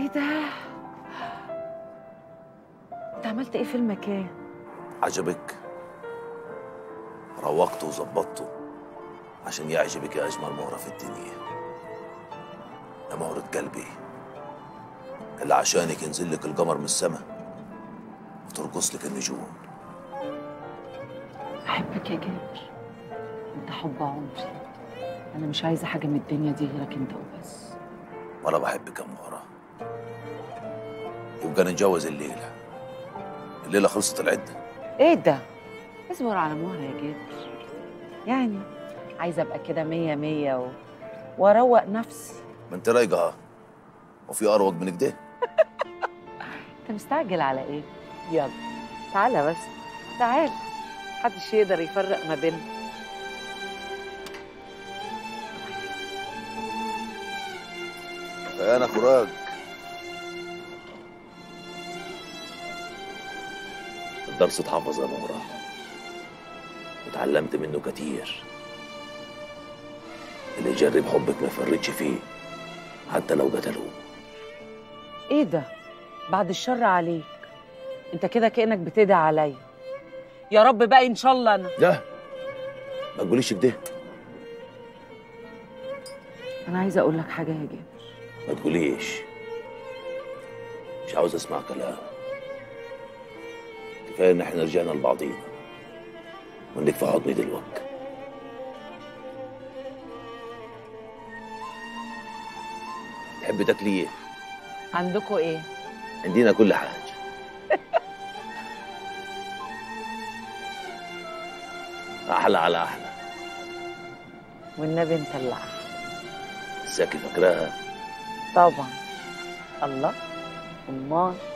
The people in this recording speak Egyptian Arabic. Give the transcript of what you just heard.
ده انت عملت ايه في المكان عجبك روقته وظبطته عشان يعجبك يا أجمل مهرة في الدنيا يا مهرة قلبي اللي عشانك ينزل لك القمر من السماء وترقص لك النجوم بحبك يا جابر انت حب عمري انا مش عايزه حاجه من الدنيا دي غيرك انت وبس وأنا بحبك يا مهرة يبقى نتجوز الليلة الليلة خلصت العدة ايه ده اصبر على مهرة يا جابر يعني عايزه ابقى كده مية مية و... واروق نفسي ما انت رايقة ها وفي أروق من كده انت مستعجل على ايه يلا تعالى بس تعال محدش يقدر يفرق ما بيننا فأنا فراق الدرس اتحفظ يا مهرة وتعلمت منه كتير اللي يجرب حبك ما يفرطش فيه حتى لو قتلوه ايه ده بعد الشر عليك انت كده كانك بتدعي عليا يا رب بقى ان شاء الله انا ده ما تقوليش كده انا عايزه اقول لك حاجه يا جابر ما تقوليش مش عاوز اسمع كلام كفايه ان احنا رجعنا لبعضينا وانك في حضني دلوقتي تحب تاكلي ايه؟ عندكم ايه عندنا كل حاجه احلى على احلى والنبي انت اللي احلى الساكي فاكراها طبعا الله امال